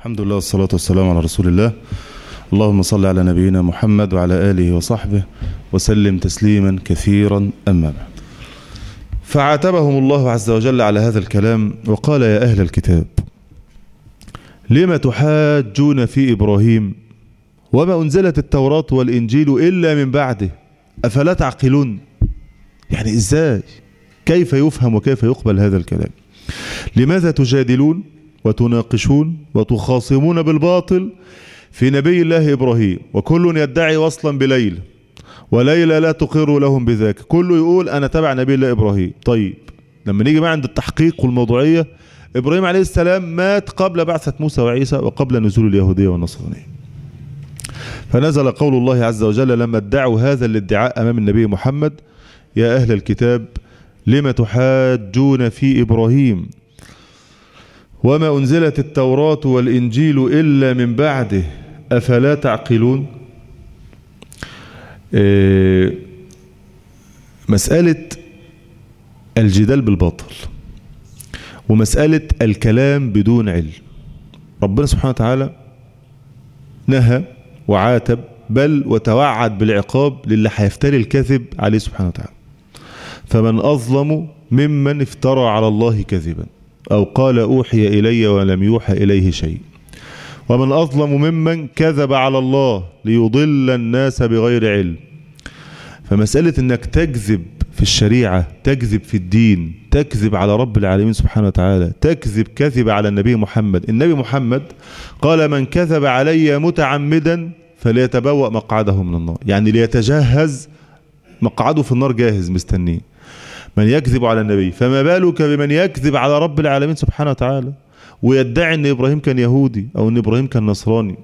الحمد لله والصلاة والسلام على رسول الله اللهم صل على نبينا محمد وعلى آله وصحبه وسلم تسليما كثيرا أما بعد فعاتبهم الله عز وجل على هذا الكلام وقال يا أهل الكتاب لم تحاجون في إبراهيم وما أنزلت التوراة والإنجيل إلا من بعده أفلا تعقلون يعني إزاي كيف يفهم وكيف يقبل هذا الكلام لماذا تجادلون وتناقشون وتخاصمون بالباطل في نبي الله إبراهيم وكل يدعي وصلا بليلى وليلى لا تقر لهم بذاك كله يقول أنا تبع نبي الله إبراهيم طيب لما نيجي بقى عند التحقيق والموضوعية إبراهيم عليه السلام مات قبل بعثة موسى وعيسى وقبل نزول اليهودية والنصرانية فنزل قول الله عز وجل لما ادعوا هذا الادعاء أمام النبي محمد يا أهل الكتاب لم تحاجون في إبراهيم وما أنزلت التوراة والإنجيل إلا من بعده أفلا تعقلون إيه مسألة الجدال بالباطل ومسألة الكلام بدون علم ربنا سبحانه وتعالى نهى وعاتب بل وتوعد بالعقاب للي هيفتري الكذب عليه سبحانه وتعالى فمن أظلم ممن افترى على الله كذبا أو قال أوحي إلي ولم يوحى إليه شيء ومن أظلم ممن كذب على الله ليضل الناس بغير علم فمسألة أنك تكذب في الشريعة تكذب في الدين تكذب على رب العالمين سبحانه وتعالى تكذب كذب على النبي محمد النبي محمد قال من كذب علي متعمدا فليتبوأ مقعده من النار يعني ليتجهز مقعده في النار جاهز مستنيه من يكذب على النبي فما بالك بمن يكذب على رب العالمين سبحانه وتعالى ويدعي ان ابراهيم كان يهودي او ان ابراهيم كان نصراني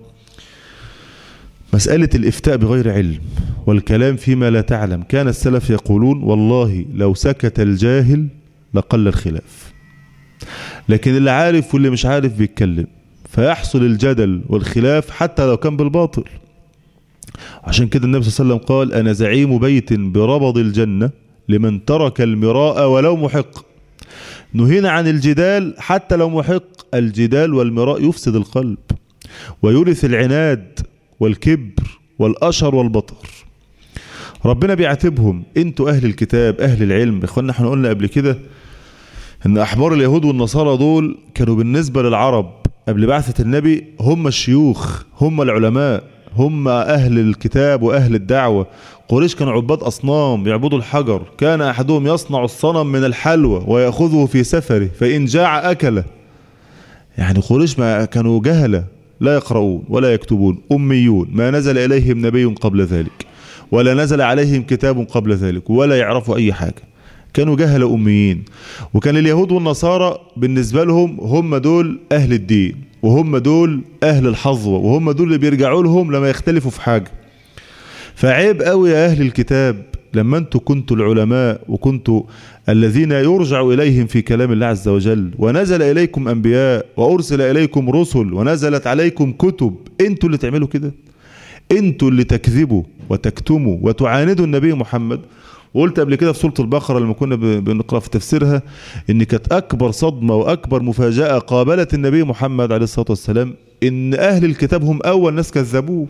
مسألة الإفتاء بغير علم والكلام فيما لا تعلم كان السلف يقولون والله لو سكت الجاهل لقل الخلاف لكن اللي عارف واللي مش عارف بيتكلم فيحصل الجدل والخلاف حتى لو كان بالباطل عشان كده النبي صلى الله عليه وسلم قال أنا زعيم بيت بربض الجنة لمن ترك المراء ولو محق نهينا عن الجدال حتى لو محق الجدال والمراء يفسد القلب ويورث العناد والكبر والأشر والبطر ربنا بيعاتبهم انتوا أهل الكتاب أهل العلم اخوانا احنا قلنا قبل كده ان أحبار اليهود والنصارى دول كانوا بالنسبة للعرب قبل بعثة النبي هم الشيوخ هم العلماء هم أهل الكتاب وأهل الدعوة قريش كانوا عباد أصنام يعبدوا الحجر كان أحدهم يصنع الصنم من الحلوى ويأخذه في سفره فإن جاع أكله يعني قريش ما كانوا جهلة لا يقرؤون ولا يكتبون أميون ما نزل إليهم نبي قبل ذلك ولا نزل عليهم كتاب قبل ذلك ولا يعرفوا أي حاجة كانوا جهلة أميين وكان اليهود والنصارى بالنسبة لهم هم دول أهل الدين وهم دول أهل الحظوة وهم دول اللي بيرجعوا لهم لما يختلفوا في حاجة فعيب قوي يا أهل الكتاب لما أنتوا كنتوا العلماء وكنتوا الذين يرجع إليهم في كلام الله عز وجل ونزل إليكم أنبياء وأرسل إليكم رسل ونزلت عليكم كتب أنتوا اللي تعملوا كده أنتوا اللي تكذبوا وتكتموا وتعاندوا النبي محمد وقلت قبل كده في سورة البقرة لما كنا بنقرأ في تفسيرها ان كانت اكبر صدمة واكبر مفاجأة قابلت النبي محمد عليه الصلاة والسلام ان اهل الكتاب هم اول ناس كذبوه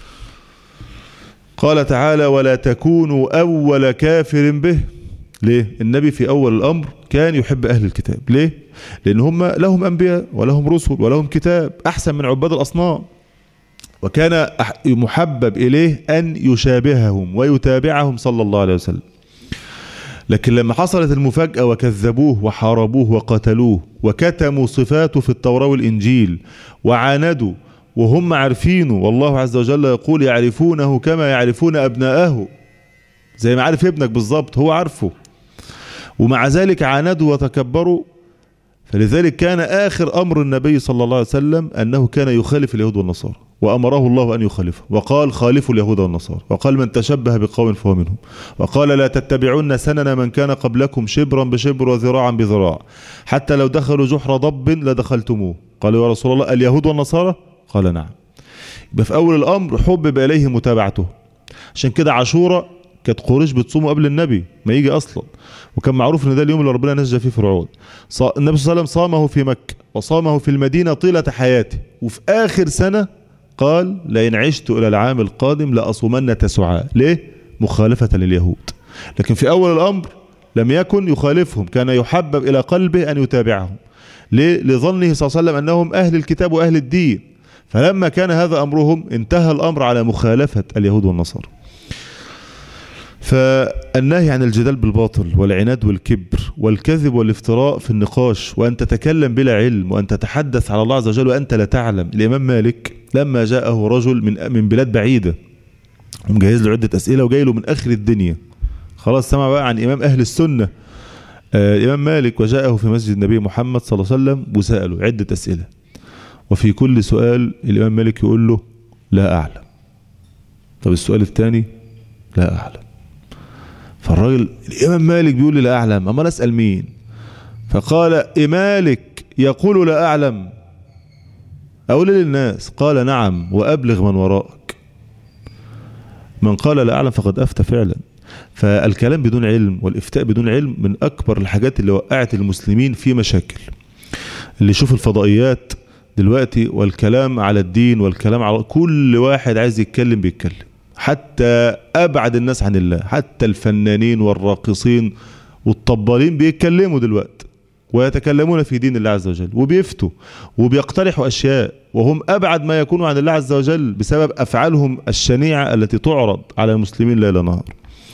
قال تعالى ولا تكونوا اول كافر به ليه النبي في اول الامر كان يحب اهل الكتاب ليه لان هم لهم انبياء ولهم رسل ولهم كتاب احسن من عباد الاصنام وكان محبب اليه ان يشابههم ويتابعهم صلى الله عليه وسلم لكن لما حصلت المفاجأة وكذبوه وحاربوه وقتلوه وكتموا صفاته في التوراة والإنجيل وعاندوا وهم عارفينه والله عز وجل يقول يعرفونه كما يعرفون أبناءه زي ما عارف ابنك بالظبط هو عارفه ومع ذلك عاندوا وتكبروا فلذلك كان آخر أمر النبي صلى الله عليه وسلم أنه كان يخالف اليهود والنصارى وأمره الله أن يخالفه وقال خالفوا اليهود والنصارى وقال من تشبه بقوم فهو منهم وقال لا تتبعون سنن من كان قبلكم شبرا بشبر وذراعا بذراع حتى لو دخلوا جحر ضب لدخلتموه قالوا يا رسول الله اليهود والنصارى قال نعم يبقى في أول الأمر حبب إليه متابعته عشان كده عاشورة كانت قريش بتصومه قبل النبي ما يجي اصلا وكان معروف ان ده اليوم اللي ربنا نجى فيه فرعون ص- النبي صلى الله عليه وسلم صامه في مكه وصامه في المدينه طيله حياته وفي اخر سنه قال لئن عشت الى العام القادم لاصومن تسعاء ليه مخالفه لليهود لكن في اول الامر لم يكن يخالفهم كان يحبب الى قلبه ان يتابعهم ليه؟ لظنه صلى الله عليه وسلم انهم اهل الكتاب واهل الدين فلما كان هذا امرهم انتهى الامر على مخالفه اليهود والنصارى فالنهي عن الجدال بالباطل والعناد والكبر والكذب والافتراء في النقاش وأن تتكلم بلا علم وأن تتحدث على الله عز وجل وأنت لا تعلم الإمام مالك لما جاءه رجل من من بلاد بعيدة ومجهز له عدة أسئلة وجاي له من آخر الدنيا خلاص سمع بقى عن إمام أهل السنة آه الإمام مالك وجاءه في مسجد النبي محمد صلى الله عليه وسلم وسأله عدة أسئلة وفي كل سؤال الإمام مالك يقول له لا أعلم طب السؤال الثاني لا أعلم فالراجل الإمام مالك بيقول لي لا أعلم أما نسأل مين فقال مالك يقول لا أعلم أقول للناس قال نعم وأبلغ من وراءك من قال لا أعلم فقد أفتى فعلا فالكلام بدون علم والإفتاء بدون علم من أكبر الحاجات اللي وقعت المسلمين في مشاكل اللي يشوف الفضائيات دلوقتي والكلام على الدين والكلام على كل واحد عايز يتكلم بيتكلم حتى أبعد الناس عن الله حتى الفنانين والراقصين والطبالين بيتكلموا دلوقتي ويتكلمون في دين الله عز وجل وبيفتوا وبيقترحوا أشياء وهم أبعد ما يكونوا عن الله عز وجل بسبب أفعالهم الشنيعة التي تعرض على المسلمين ليل نهار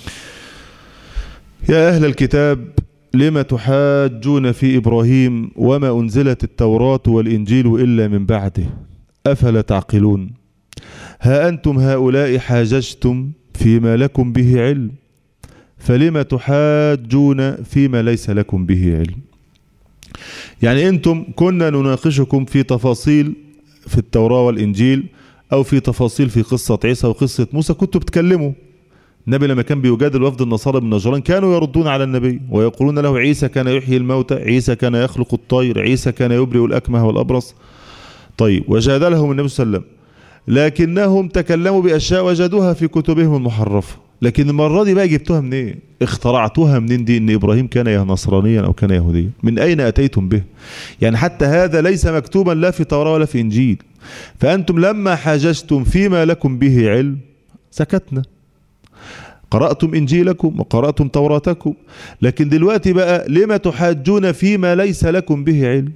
يا أهل الكتاب لم تحاجون في إبراهيم وما أنزلت التوراة والإنجيل إلا من بعده أفلا تعقلون ها أنتم هؤلاء حاججتم فيما لكم به علم فلم تحاجون فيما ليس لكم به علم يعني أنتم كنا نناقشكم في تفاصيل في التوراة والإنجيل أو في تفاصيل في قصة عيسى وقصة موسى كنتوا بتكلموا النبي لما كان بيجادل وفد النصارى من نجران كانوا يردون على النبي ويقولون له عيسى كان يحيي الموتى عيسى كان يخلق الطير عيسى كان يبرئ الأكمه والأبرص طيب وجادلهم النبي صلى الله عليه وسلم لكنهم تكلموا بأشياء وجدوها في كتبهم المحرفة لكن المرة دي بقى جبتوها منين إيه؟ اخترعتوها منين دي ان ابراهيم كان يا نصرانيا او كان يهوديا من اين اتيتم به يعني حتى هذا ليس مكتوبا لا في توراة ولا في انجيل فانتم لما حاججتم فيما لكم به علم سكتنا قرأتم إنجيلكم وقرأتم توراتكم لكن دلوقتي بقى لما تحاجون فيما ليس لكم به علم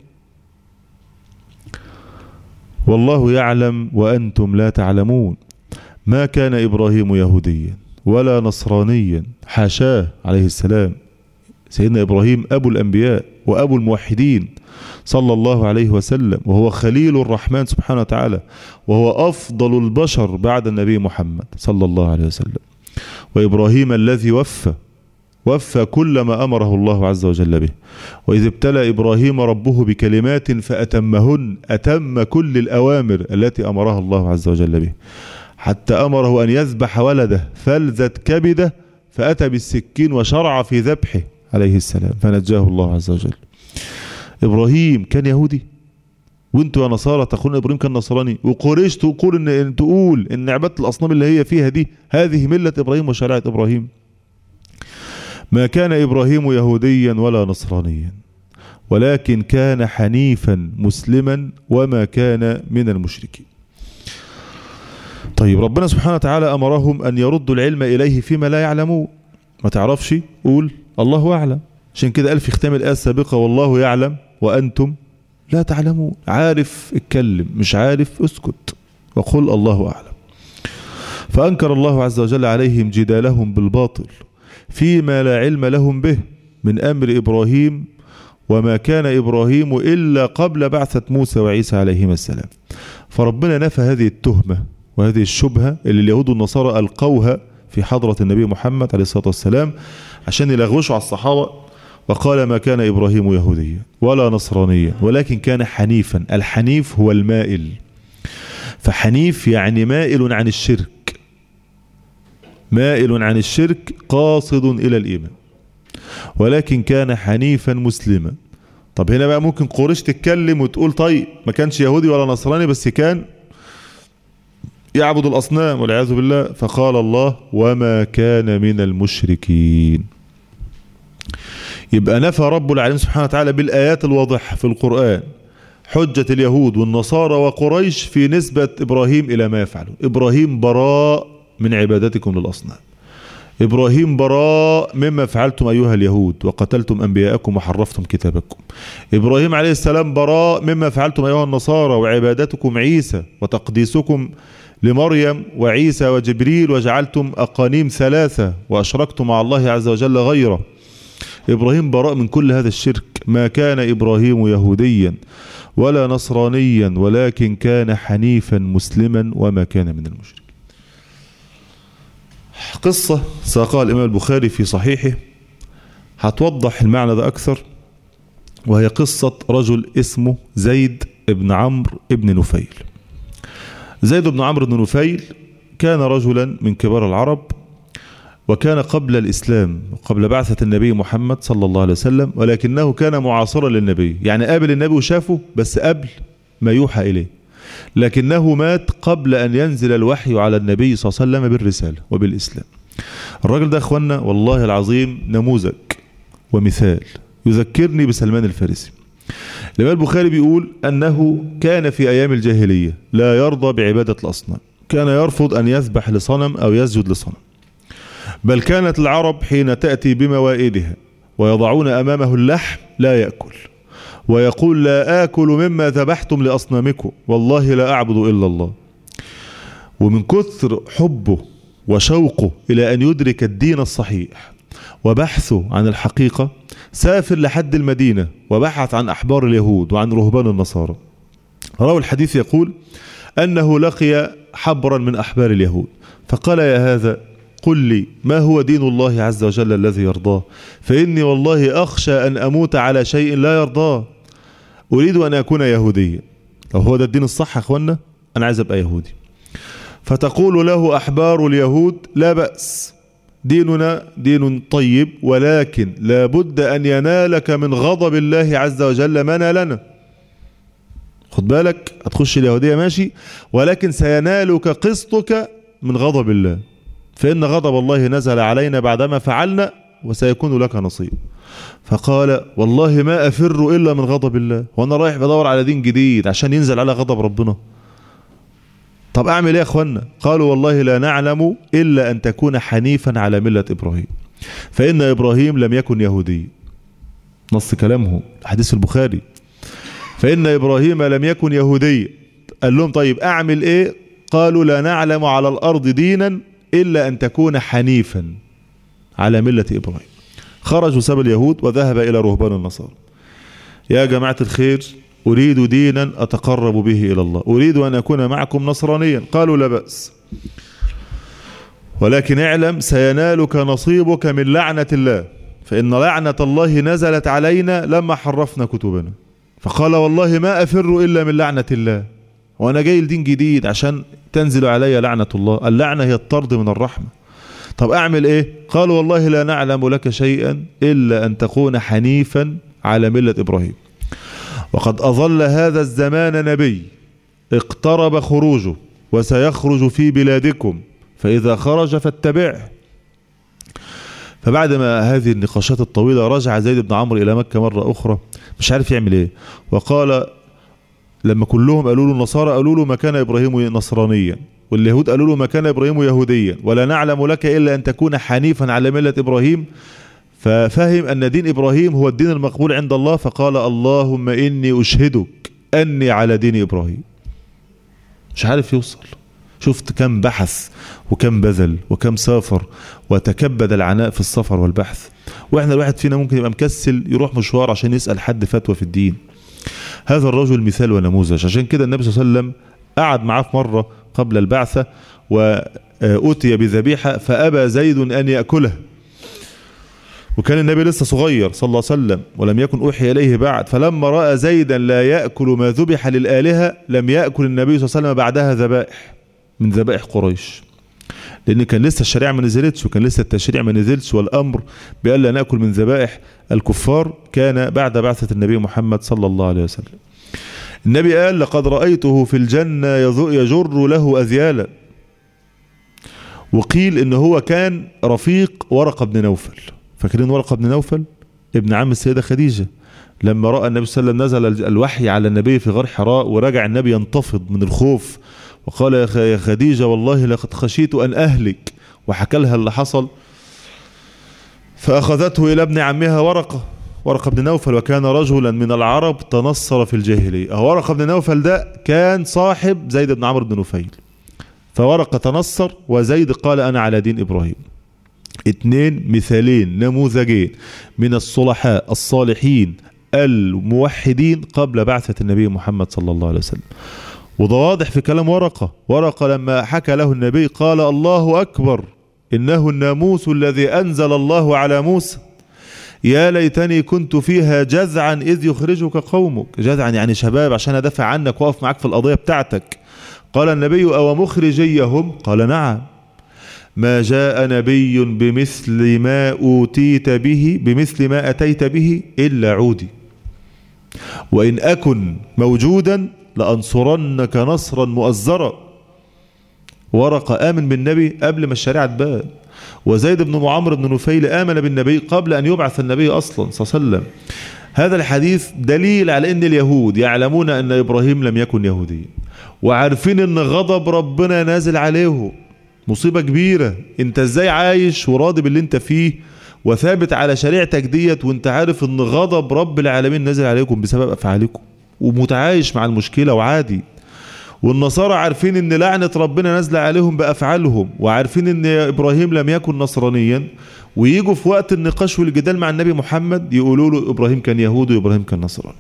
والله يعلم وأنتم لا تعلمون ما كان إبراهيم يهوديا ولا نصرانيا حاشاه عليه السلام سيدنا إبراهيم أبو الأنبياء وأبو الموحدين صلى الله عليه وسلم وهو خليل الرحمن سبحانه وتعالى وهو أفضل البشر بعد النبي محمد صلى الله عليه وسلم وإبراهيم الذي وفى وفى كل ما أمره الله عز وجل به وإذ ابتلى إبراهيم ربه بكلمات فأتمهن أتم كل الأوامر التي أمرها الله عز وجل به حتى أمره أن يذبح ولده فلذت كبده فأتى بالسكين وشرع في ذبحه عليه السلام فنجاه الله عز وجل إبراهيم كان يهودي وانتوا يا نصارى تقولون ابراهيم كان نصراني وقريش تقول ان, إن تقول ان عباده الاصنام اللي هي فيها دي هذه مله ابراهيم وشريعه ابراهيم ما كان ابراهيم يهوديا ولا نصرانيا ولكن كان حنيفا مسلما وما كان من المشركين طيب ربنا سبحانه وتعالى امرهم ان يردوا العلم اليه فيما لا يعلمون ما تعرفش قول الله اعلم عشان كده قال في ختام الايه السابقه والله يعلم وانتم لا تعلمون عارف اتكلم مش عارف اسكت وقل الله اعلم فانكر الله عز وجل عليهم جدالهم بالباطل فيما لا علم لهم به من امر ابراهيم وما كان ابراهيم الا قبل بعثه موسى وعيسى عليهما السلام فربنا نفى هذه التهمه وهذه الشبهه اللي اليهود والنصارى القوها في حضره النبي محمد عليه الصلاه والسلام عشان يلغوشوا على الصحابه وقال ما كان ابراهيم يهوديا ولا نصرانيا ولكن كان حنيفا الحنيف هو المائل فحنيف يعني مائل عن الشرك مائل عن الشرك قاصد الى الايمان ولكن كان حنيفا مسلما طب هنا بقى ممكن قريش تتكلم وتقول طيب ما كانش يهودي ولا نصراني بس كان يعبد الأصنام والعياذ بالله فقال الله وما كان من المشركين يبقى نفى رب العالمين سبحانه وتعالى بالآيات الواضحة في القرآن حجة اليهود والنصارى وقريش في نسبة إبراهيم إلى ما يفعلون إبراهيم براء من عبادتكم للأصنام إبراهيم براء مما فعلتم أيها اليهود وقتلتم أنبياءكم وحرفتم كتابكم إبراهيم عليه السلام براء مما فعلتم أيها النصارى وعبادتكم عيسى وتقديسكم لمريم وعيسى وجبريل وجعلتم أقانيم ثلاثة وأشركتم مع الله عز وجل غيره إبراهيم براء من كل هذا الشرك ما كان إبراهيم يهوديا ولا نصرانيا ولكن كان حنيفا مسلما وما كان من المشرك قصة ساقها الإمام البخاري في صحيحه هتوضح المعنى ده أكثر وهي قصة رجل اسمه زيد بن عمرو بن نفيل زيد بن عمرو بن نفيل كان رجلا من كبار العرب وكان قبل الإسلام قبل بعثة النبي محمد صلى الله عليه وسلم ولكنه كان معاصرا للنبي يعني قابل النبي وشافه بس قبل ما يوحى إليه لكنه مات قبل أن ينزل الوحي على النبي صلى الله عليه وسلم بالرسالة وبالإسلام الراجل ده أخوانا والله العظيم نموذج ومثال يذكرني بسلمان الفارسي الإمام البخاري بيقول أنه كان في أيام الجاهلية لا يرضى بعبادة الأصنام كان يرفض أن يذبح لصنم أو يسجد لصنم بل كانت العرب حين تأتي بموائدها ويضعون أمامه اللحم لا يأكل ويقول لا آكل مما ذبحتم لأصنامكم والله لا أعبد إلا الله ومن كثر حبه وشوقه إلى أن يدرك الدين الصحيح وبحثه عن الحقيقة سافر لحد المدينة وبحث عن أحبار اليهود وعن رهبان النصارى راوي الحديث يقول أنه لقي حبرا من أحبار اليهود فقال يا هذا قل لي ما هو دين الله عز وجل الذي يرضاه فإني والله أخشى أن أموت على شيء لا يرضاه أريد أن أكون يهوديا لو هو ده الدين الصح يا أخوانا أنا عايز أبقى يهودي فتقول له أحبار اليهود لا بأس ديننا دين طيب ولكن لا بد أن ينالك من غضب الله عز وجل ما نالنا خد بالك هتخش اليهودية ماشي ولكن سينالك قسطك من غضب الله فإن غضب الله نزل علينا بعدما فعلنا وسيكون لك نصيب فقال والله ما أفر إلا من غضب الله وأنا رايح بدور على دين جديد عشان ينزل على غضب ربنا طب أعمل إيه يا أخوانا قالوا والله لا نعلم إلا أن تكون حنيفا على ملة إبراهيم فإن إبراهيم لم يكن يهودي نص كلامه حديث البخاري فإن إبراهيم لم يكن يهودي قال لهم طيب أعمل إيه قالوا لا نعلم على الأرض دينا إلا أن تكون حنيفا على ملة إبراهيم خرج سب اليهود وذهب إلى رهبان النصارى يا جماعة الخير أريد دينا أتقرب به إلى الله أريد أن أكون معكم نصرانيا قالوا لا بأس ولكن اعلم سينالك نصيبك من لعنة الله فإن لعنة الله نزلت علينا لما حرفنا كتبنا فقال والله ما أفر إلا من لعنة الله وأنا جاي لدين جديد عشان تنزل علي لعنة الله اللعنة هي الطرد من الرحمة طب أعمل إيه قالوا والله لا نعلم لك شيئا إلا أن تكون حنيفا على ملة إبراهيم وقد أظل هذا الزمان نبي اقترب خروجه وسيخرج في بلادكم فإذا خرج فاتبعه فبعد ما هذه النقاشات الطويلة رجع زيد بن عمرو إلى مكة مرة أخرى مش عارف يعمل إيه وقال لما كلهم قالوا له النصارى قالوا له ما كان إبراهيم نصرانيا واليهود قالوا له ما كان إبراهيم يهوديا ولا نعلم لك إلا أن تكون حنيفا على ملة إبراهيم ففهم أن دين إبراهيم هو الدين المقبول عند الله فقال اللهم إني أشهدك أني على دين إبراهيم مش عارف يوصل شفت كم بحث وكم بذل وكم سافر وتكبد العناء في السفر والبحث واحنا الواحد فينا ممكن يبقى مكسل يروح مشوار عشان يسأل حد فتوى في الدين هذا الرجل مثال ونموذج عشان كده النبي صلى الله عليه وسلم قعد معاه في مرة قبل البعثة وأتي بذبيحة فأبى زيد أن يأكله وكان النبي لسه صغير صلى الله عليه وسلم ولم يكن أوحي إليه بعد فلما رأى زيدا لا يأكل ما ذبح للآلهة لم يأكل النبي صلى الله عليه وسلم بعدها ذبائح من ذبائح قريش لأن كان لسه الشريعة ما نزلتش وكان لسه التشريع ما نزلش والأمر بألا نأكل من ذبائح الكفار كان بعد بعثة النبي محمد صلى الله عليه وسلم النبي قال لقد رأيته في الجنة يجر له أذيالا وقيل ان هو كان رفيق ورقة بن نوفل فاكرين ورقة بن نوفل ابن عم السيدة خديجة لما رأى النبي صلى الله عليه وسلم نزل الوحي على النبي في غار حراء ورجع النبي ينتفض من الخوف وقال يا خديجة والله لقد خشيت أن أهلك وحكى لها اللي حصل فأخذته إلى ابن عمها ورقة ورقة بن نوفل وكان رجلا من العرب تنصر في الجاهلية ورقة بن نوفل ده كان صاحب زيد بن عمرو بن نفيل فورقة تنصر وزيد قال أنا على دين إبراهيم اتنين مثالين نموذجين من الصلحاء الصالحين الموحدين قبل بعثة النبي محمد صلى الله عليه وسلم وده واضح في كلام ورقة ورقة لما حكى له النبي قال الله أكبر إنه الناموس الذي أنزل الله على موسى يا ليتني كنت فيها جزعا إذ يخرجك قومك جزعا يعني شباب عشان أدافع عنك وأقف معاك في القضية بتاعتك قال النبي أو مخرجيهم قال نعم ما جاء نبي بمثل ما أوتيت به بمثل ما أتيت به إلا عودي وإن أكن موجودا لأنصرنك نصرا مؤزرا ورقة آمن بالنبي قبل ما الشريعة تبان وزيد بن معمر بن نفيل آمن بالنبي قبل أن يبعث النبي أصلا صلى الله عليه وسلم هذا الحديث دليل على أن اليهود يعلمون أن إبراهيم لم يكن يهوديا وعارفين أن غضب ربنا نازل عليه مصيبة كبيرة انت ازاي عايش وراضي باللي انت فيه وثابت على شريعتك ديت وانت عارف ان غضب رب العالمين نازل عليكم بسبب افعالكم ومتعايش مع المشكلة وعادي والنصارى عارفين ان لعنة ربنا نازلة عليهم بافعالهم وعارفين ان ابراهيم لم يكن نصرانيا ويجوا في وقت النقاش والجدال مع النبي محمد يقولوا له ابراهيم كان يهودي وابراهيم كان نصراني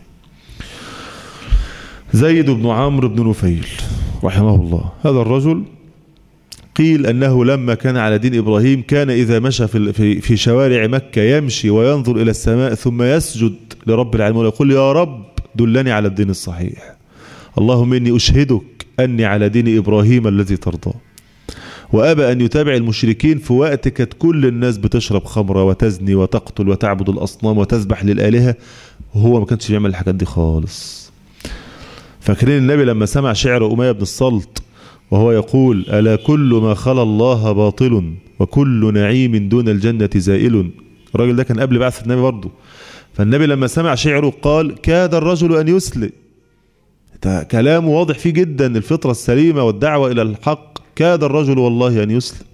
زيد بن عمرو بن نفيل رحمه الله هذا الرجل قيل أنه لما كان على دين إبراهيم كان إذا مشى في, في, في شوارع مكة يمشي وينظر إلى السماء ثم يسجد لرب العالمين ويقول يا رب دلني على الدين الصحيح اللهم إني أشهدك أني على دين إبراهيم الذي ترضاه وأبى أن يتابع المشركين في وقت كانت كل الناس بتشرب خمرة وتزني وتقتل وتعبد الأصنام وتذبح للآلهة وهو ما كانش بيعمل الحاجات دي خالص فاكرين النبي لما سمع شعر أمية بن الصلت وهو يقول ألا كل ما خلا الله باطل وكل نعيم دون الجنة زائل الراجل ده كان قبل بعث النبي برضه فالنبي لما سمع شعره قال كاد الرجل أن يسلم كلامه واضح فيه جدا الفطرة السليمة والدعوة إلى الحق كاد الرجل والله أن يسلم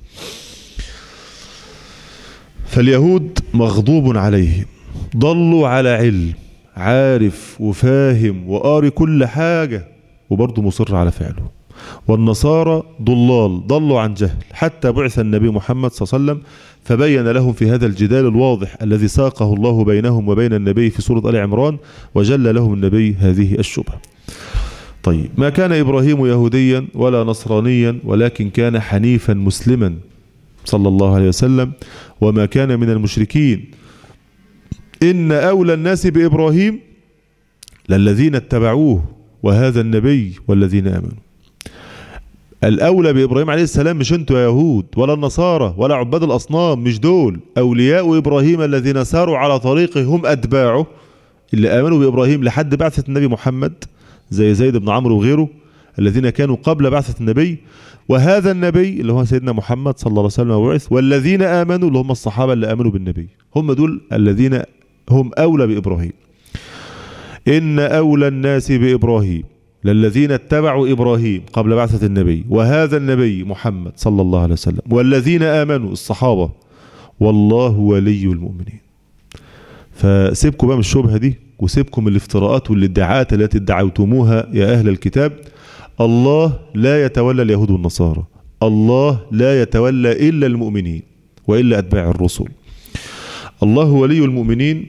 فاليهود مغضوب عليهم ضلوا على علم عارف وفاهم وقاري كل حاجة وبرضه مصر على فعله والنصارى ضلال ضلوا عن جهل حتى بعث النبي محمد صلى الله عليه وسلم فبين لهم في هذا الجدال الواضح الذي ساقه الله بينهم وبين النبي في سورة آل عمران وجل لهم النبي هذه الشبهة طيب ما كان إبراهيم يهوديا ولا نصرانيا ولكن كان حنيفا مسلما صلى الله عليه وسلم وما كان من المشركين إن أولى الناس بإبراهيم للذين اتبعوه وهذا النبي والذين آمنوا الأولى بإبراهيم عليه السلام مش انتوا يا يهود ولا النصارى ولا عباد الأصنام مش دول أولياء إبراهيم الذين ساروا على طريقه هم أتباعه اللي آمنوا بإبراهيم لحد بعثة النبي محمد زي زيد بن عمرو وغيره الذين كانوا قبل بعثة النبي وهذا النبي اللي هو سيدنا محمد صلى الله عليه وسلم وبعث والذين آمنوا اللي هم الصحابة اللي آمنوا بالنبي هم دول الذين هم أولى بإبراهيم إن أولى الناس بإبراهيم للذين اتبعوا إبراهيم قبل بعثة النبي وهذا النبي محمد صلى الله عليه وسلم والذين آمنوا الصحابة والله ولي المؤمنين فسيبكم بقى من الشبهة دي وسيبكم من الافتراءات والادعاءات التي ادعوتموها يا أهل الكتاب الله لا يتولى اليهود والنصارى الله لا يتولى إلا المؤمنين وإلا أتباع الرسل الله ولي المؤمنين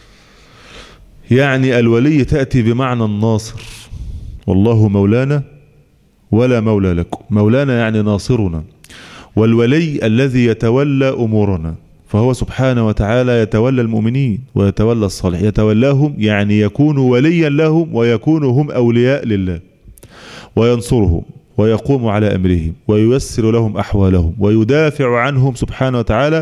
يعني الولي تأتي بمعنى الناصر والله مولانا ولا مولى لكم مولانا يعني ناصرنا والولي الذي يتولى أمورنا فهو سبحانه وتعالى يتولى المؤمنين ويتولى الصالح يتولاهم يعني يكون وليا لهم ويكون هم أولياء لله وينصرهم ويقوم على أمرهم وييسر لهم أحوالهم ويدافع عنهم سبحانه وتعالى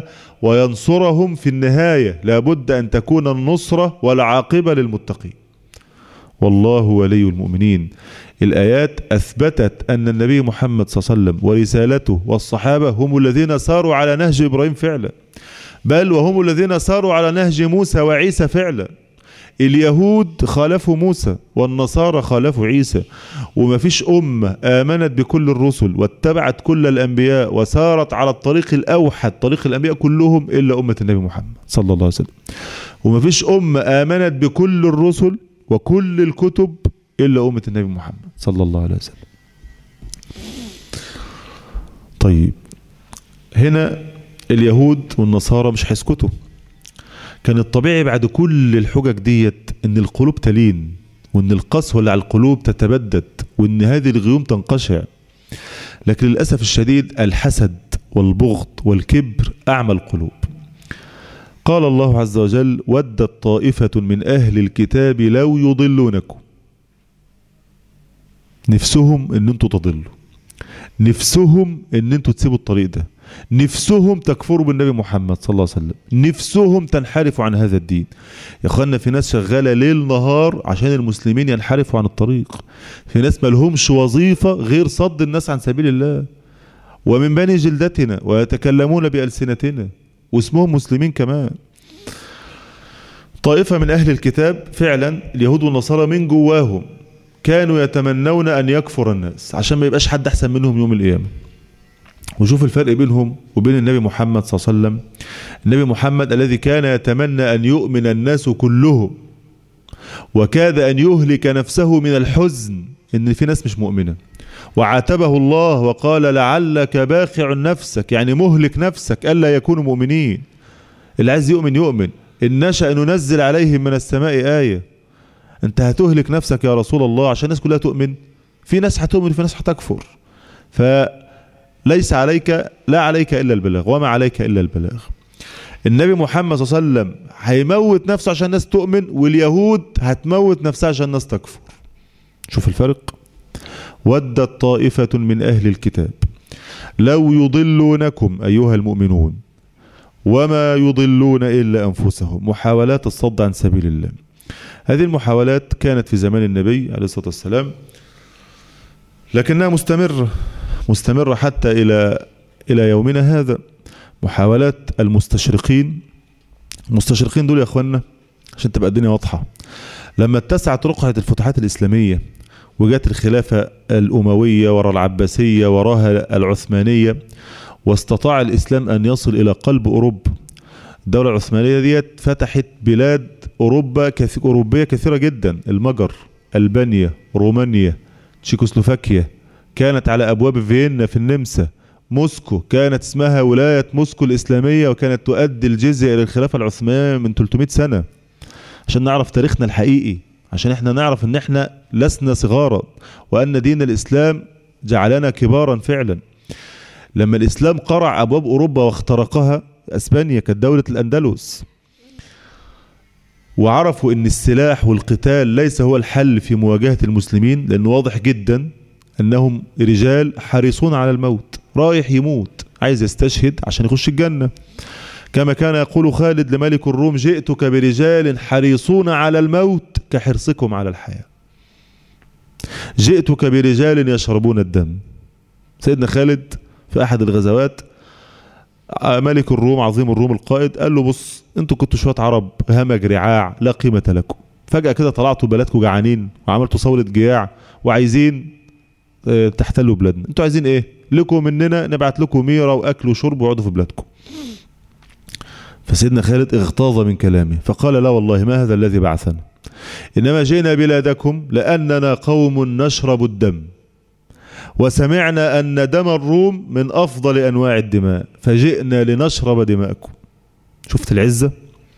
وينصرهم في النهاية لابد أن تكون النصرة والعاقبة للمتقين والله ولي المؤمنين الآيات أثبتت أن النبي محمد صلى الله عليه وسلم ورسالته والصحابة هم الذين ساروا على نهج إبراهيم فعلا بل وهم الذين ساروا على نهج موسى وعيسى فعلا اليهود خالفوا موسى والنصارى خالفوا عيسى وما فيش أمة آمنت بكل الرسل واتبعت كل الأنبياء وسارت على الطريق الأوحد طريق الأنبياء كلهم إلا أمة النبي محمد صلى الله عليه وسلم وما فيش أمة آمنت بكل الرسل وكل الكتب إلا أمة النبي محمد صلى الله عليه وسلم طيب هنا اليهود والنصارى مش هيسكتوا كان الطبيعي بعد كل الحجج ديت ان القلوب تلين وان القسوه اللي على القلوب تتبدد وان هذه الغيوم تنقشع لكن للاسف الشديد الحسد والبغض والكبر اعمى القلوب قال الله عز وجل ودت طائفة من أهل الكتاب لو يضلونكم نفسهم ان انتوا تضلوا نفسهم ان انتوا تسيبوا الطريق ده نفسهم تكفروا بالنبي محمد صلى الله عليه وسلم نفسهم تنحرفوا عن هذا الدين يا اخوانا في ناس شغاله ليل نهار عشان المسلمين ينحرفوا عن الطريق في ناس ملهمش وظيفه غير صد الناس عن سبيل الله ومن بني جلدتنا ويتكلمون بألسنتنا واسمهم مسلمين كمان طائفة من أهل الكتاب فعلا اليهود والنصارى من جواهم كانوا يتمنون أن يكفر الناس عشان ما يبقاش حد أحسن منهم يوم القيامة وشوف الفرق بينهم وبين النبي محمد صلى الله عليه وسلم النبي محمد الذي كان يتمنى أن يؤمن الناس كلهم وكاد أن يهلك نفسه من الحزن إن في ناس مش مؤمنة وعاتبه الله وقال لعلك باخع نفسك يعني مهلك نفسك ألا يكونوا مؤمنين اللي عايز يؤمن يؤمن إن نشأ ننزل عليهم من السماء آية أنت هتهلك نفسك يا رسول الله عشان الناس كلها تؤمن في ناس هتؤمن وفي ناس هتكفر فليس عليك لا عليك إلا البلاغ وما عليك إلا البلاغ النبي محمد صلى الله عليه وسلم هيموت نفسه عشان الناس تؤمن واليهود هتموت نفسها عشان الناس تكفر شوف الفرق ودت طائفة من أهل الكتاب لو يضلونكم أيها المؤمنون وما يضلون إلا أنفسهم محاولات الصد عن سبيل الله هذه المحاولات كانت في زمان النبي عليه الصلاة والسلام لكنها مستمرة مستمرة حتى إلى إلى يومنا هذا محاولات المستشرقين المستشرقين دول يا أخوانا عشان تبقى الدنيا واضحة لما اتسعت رقعة الفتوحات الإسلامية وجات الخلافة الأموية وراء العباسية وراها العثمانية واستطاع الإسلام أن يصل إلى قلب أوروبا الدولة العثمانية ديت فتحت بلاد أوروبا كث... أوروبية كثيرة جدا المجر ألبانيا رومانيا تشيكوسلوفاكيا كانت على أبواب فيينا في النمسا موسكو كانت اسمها ولاية موسكو الإسلامية وكانت تؤدي الجزية إلى الخلافة العثمانية من 300 سنة عشان نعرف تاريخنا الحقيقي عشان احنا نعرف ان احنا لسنا صغارا وان دين الاسلام جعلنا كبارا فعلا لما الاسلام قرع ابواب اوروبا واخترقها اسبانيا كانت دولة الاندلس وعرفوا ان السلاح والقتال ليس هو الحل في مواجهة المسلمين لانه واضح جدا انهم رجال حريصون على الموت رايح يموت عايز يستشهد عشان يخش الجنة كما كان يقول خالد لملك الروم جئتك برجال حريصون على الموت كحرصكم على الحياة جئتك برجال يشربون الدم سيدنا خالد في أحد الغزوات ملك الروم عظيم الروم القائد قال له بص انتوا كنتوا شوية عرب همج رعاع لا قيمة لكم فجأة كده طلعتوا بلدكم جعانين وعملتوا صولة جياع وعايزين تحتلوا بلادنا انتوا عايزين ايه لكم مننا نبعت لكم ميرة واكل وشرب وقعدوا في بلادكم فسيدنا خالد اغتاظ من كلامه فقال لا والله ما هذا الذي بعثنا إنما جئنا بلادكم لأننا قوم نشرب الدم وسمعنا أن دم الروم من أفضل أنواع الدماء فجئنا لنشرب دماءكم شفت العزة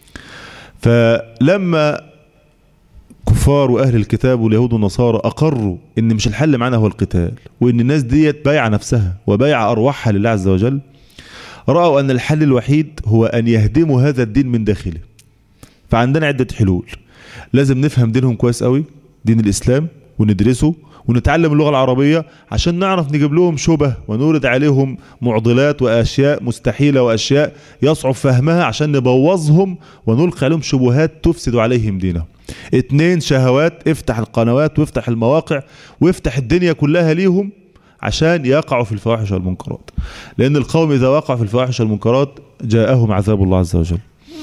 فلما كفار وأهل الكتاب واليهود والنصارى أقروا إن مش الحل معنا هو القتال وإن الناس ديت بايعة نفسها وبايعة أرواحها لله عز وجل رأوا أن الحل الوحيد هو أن يهدموا هذا الدين من داخله فعندنا عدة حلول لازم نفهم دينهم كويس قوي دين الإسلام وندرسه ونتعلم اللغة العربية عشان نعرف نجيب لهم شبه ونورد عليهم معضلات وأشياء مستحيلة وأشياء يصعب فهمها عشان نبوظهم ونلقي عليهم شبهات تفسد عليهم دينهم اتنين شهوات افتح القنوات وافتح المواقع وافتح الدنيا كلها ليهم عشان يقعوا في الفواحش والمنكرات لأن القوم إذا وقع في الفواحش والمنكرات جاءهم عذاب الله عز وجل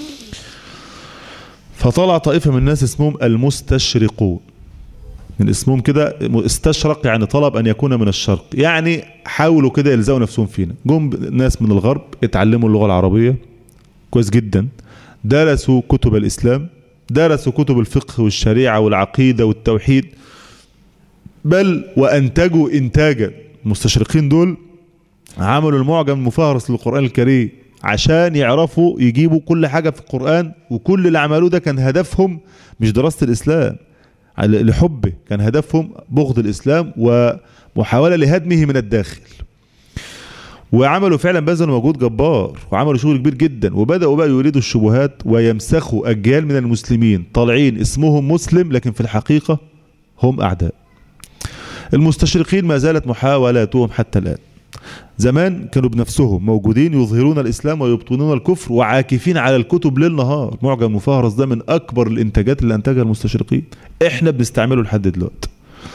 فطلع طائفة من الناس اسمهم المستشرقون من اسمهم كده استشرق يعني طلب أن يكون من الشرق يعني حاولوا كده يلزقوا نفسهم فينا جم ناس من الغرب اتعلموا اللغة العربية كويس جدا درسوا كتب الإسلام درسوا كتب الفقه والشريعة والعقيدة والتوحيد بل وأنتجوا إنتاجا المستشرقين دول عملوا المعجم المفهرس للقرآن الكريم عشان يعرفوا يجيبوا كل حاجة في القرآن وكل اللي عملوه ده كان هدفهم مش دراسة الإسلام لحبه كان هدفهم بغض الإسلام ومحاولة لهدمه من الداخل وعملوا فعلا بذلوا مجهود جبار وعملوا شغل كبير جدا وبدأوا بقى يريدوا الشبهات ويمسخوا أجيال من المسلمين طالعين اسمهم مسلم لكن في الحقيقة هم أعداء المستشرقين ما زالت محاولاتهم حتى الآن زمان كانوا بنفسهم موجودين يظهرون الإسلام ويبطنون الكفر وعاكفين على الكتب ليل نهار معجم مفهرس ده من أكبر الإنتاجات اللي أنتجها المستشرقين إحنا بنستعمله لحد دلوقتي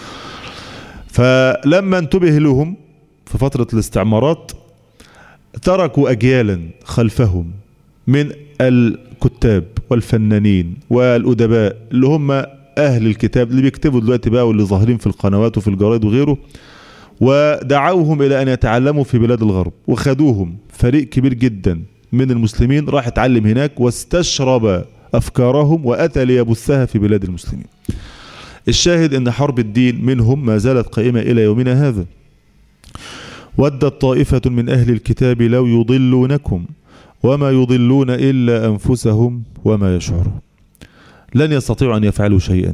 فلما انتبه لهم في فترة الاستعمارات تركوا أجيالا خلفهم من الكتاب والفنانين والأدباء اللي هم أهل الكتاب اللي بيكتبوا دلوقتي بقى واللي ظاهرين في القنوات وفي الجرايد وغيره ودعوهم إلى أن يتعلموا في بلاد الغرب وخدوهم فريق كبير جدا من المسلمين راح يتعلم هناك واستشرب أفكارهم وأتى ليبثها في بلاد المسلمين الشاهد أن حرب الدين منهم ما زالت قائمة إلى يومنا هذا ودت طائفة من أهل الكتاب لو يضلونكم وما يضلون إلا أنفسهم وما يشعرون لن يستطيعوا أن يفعلوا شيئا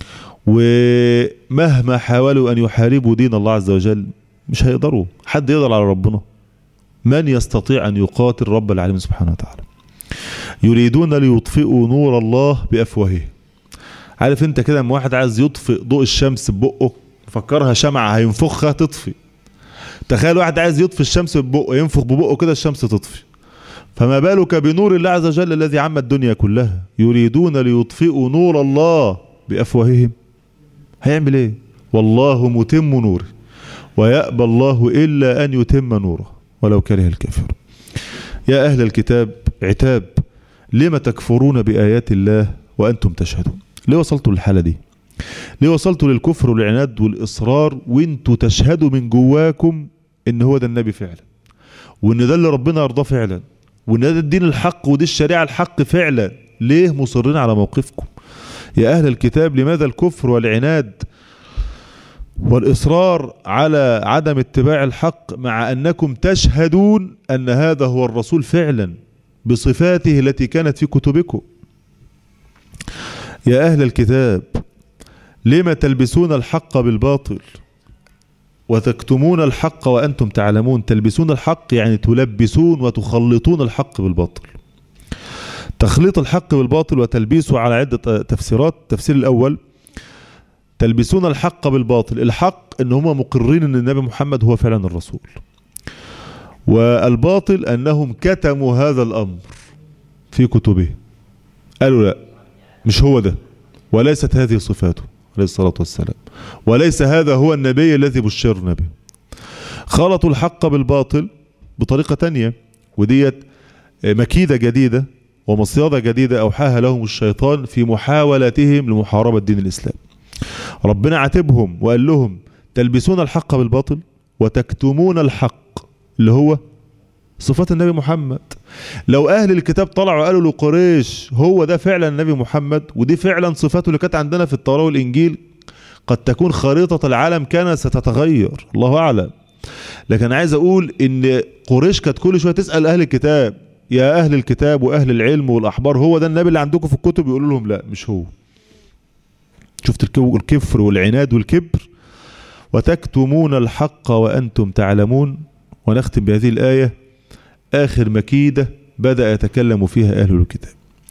ومهما حاولوا أن يحاربوا دين الله عز وجل مش هيقدروا حد يقدر على ربنا من يستطيع أن يقاتل رب العالمين سبحانه وتعالى يريدون ليطفئوا نور الله بأفواههم عارف انت كده لما واحد عايز يطفئ ضوء الشمس ببقه فكرها شمعة هينفخها تطفي تخيل واحد عايز يطفي الشمس ببقه ينفخ ببقه كده الشمس تطفي فما بالك بنور الله عز وجل الذي عم الدنيا كلها يريدون ليطفئوا نور الله بأفواههم هيعمل ايه والله متم نوره ويأبى الله إلا أن يتم نوره ولو كره الكافر يا أهل الكتاب عتاب لما تكفرون بآيات الله وأنتم تشهدون ليه وصلتوا للحالة دي ليه وصلتوا للكفر والعناد والإصرار وانتوا تشهدوا من جواكم ان هو ده النبي فعلا وان ده اللي ربنا يرضاه فعلا وان ده الدين الحق ودي الشريعة الحق فعلا ليه مصرين على موقفكم يا أهل الكتاب لماذا الكفر والعناد والإصرار على عدم اتباع الحق مع أنكم تشهدون أن هذا هو الرسول فعلا بصفاته التي كانت في كتبكم يا أهل الكتاب لما تلبسون الحق بالباطل وتكتمون الحق وأنتم تعلمون تلبسون الحق يعني تلبسون وتخلطون الحق بالباطل تخليط الحق بالباطل وتلبيسه على عدة تفسيرات التفسير الأول تلبسون الحق بالباطل الحق ان هم مقرين ان النبي محمد هو فعلا الرسول والباطل انهم كتموا هذا الامر في كتبه قالوا لا مش هو ده وليست هذه صفاته عليه الصلاة والسلام وليس هذا هو النبي الذي بشرنا به خلطوا الحق بالباطل بطريقة تانية وديت مكيدة جديدة ومصيادة جديدة أوحاها لهم الشيطان في محاولتهم لمحاربة دين الإسلام ربنا عاتبهم وقال لهم تلبسون الحق بالباطل وتكتمون الحق اللي هو صفات النبي محمد لو اهل الكتاب طلعوا قالوا لقريش هو ده فعلا النبي محمد ودي فعلا صفاته اللي كانت عندنا في التوراة والانجيل قد تكون خريطة العالم كانت ستتغير الله اعلم لكن عايز اقول ان قريش كانت كل شوية تسأل اهل الكتاب يا اهل الكتاب واهل العلم والاحبار هو ده النبي اللي عندكم في الكتب يقولوا لهم لا مش هو شفت الكفر والعناد والكبر وتكتمون الحق وأنتم تعلمون ونختم بهذه الآية آخر مكيدة بدأ يتكلم فيها أهل الكتاب